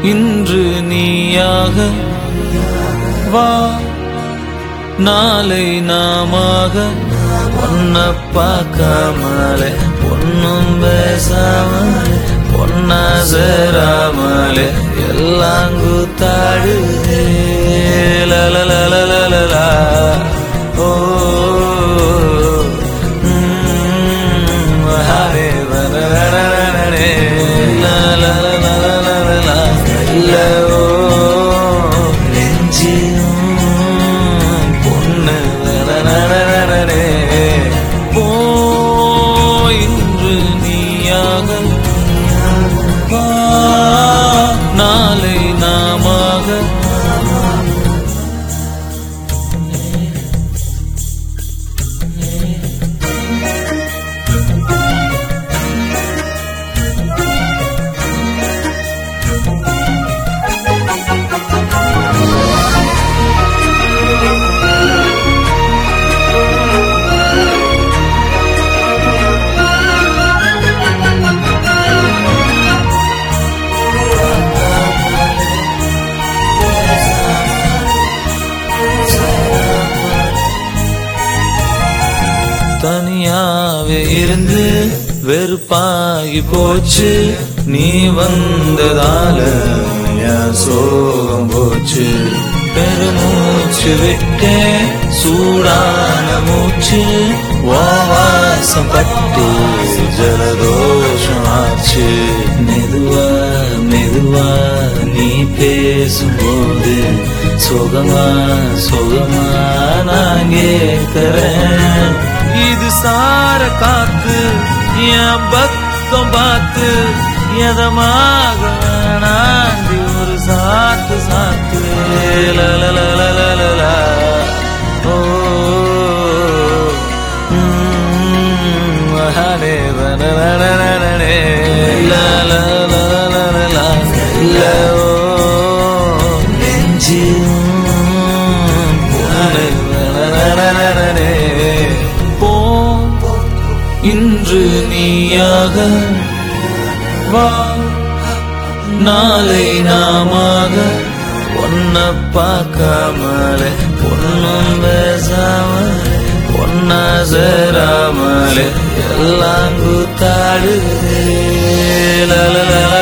இன்று நீயாக வா நாளை நாமாக ஒன்ன பார்க்காமலே பொண்ணும் பேசாமலே பொன்னா சேராமலே எல்லாம் கூத்தாடுதே லலலலலலலா. ஓ ம், ஹரே வரரரரரரே. லலலலலலலா. இல்ல, ஓ, நெஞ்சிலும் பொண்ணு வரரரரரே. ஓ, இன்று நீயாக வா, நாளை நாமாக தனியாவே இருந்து வெறுப்பாகி போச்சு நீ வந்ததால என் சோகம் போச்சு பெருமூச்சு விட்டே சூடான மூச்சு வாசம் பட்டு ஜலதோஷம் ஆச்சு மெதுவா மெதுவா நீ பேசும்போது சுகமா சுகமா நான் கேட்கிறேன் இது சார காத்து என் பக்கம் பார்த்து எதமாக வேணாண்டி ஒரு சாத்து சாத்து லலலலலலலா. ஓ ம், ஹரே வனவனனனனே. லலலலலலலா. இல்ல, ஓ, நெஞ்சிலும் பொண்ணு வனவனனனனே. போ இன்று நீயாக வா நாளை நாமாக ஒன்ன பார்க்காமலே பொண்ணும் பேசாமலே பொன்னா சேராமலே எல்லாம் கூத்தாடுதே லலலலா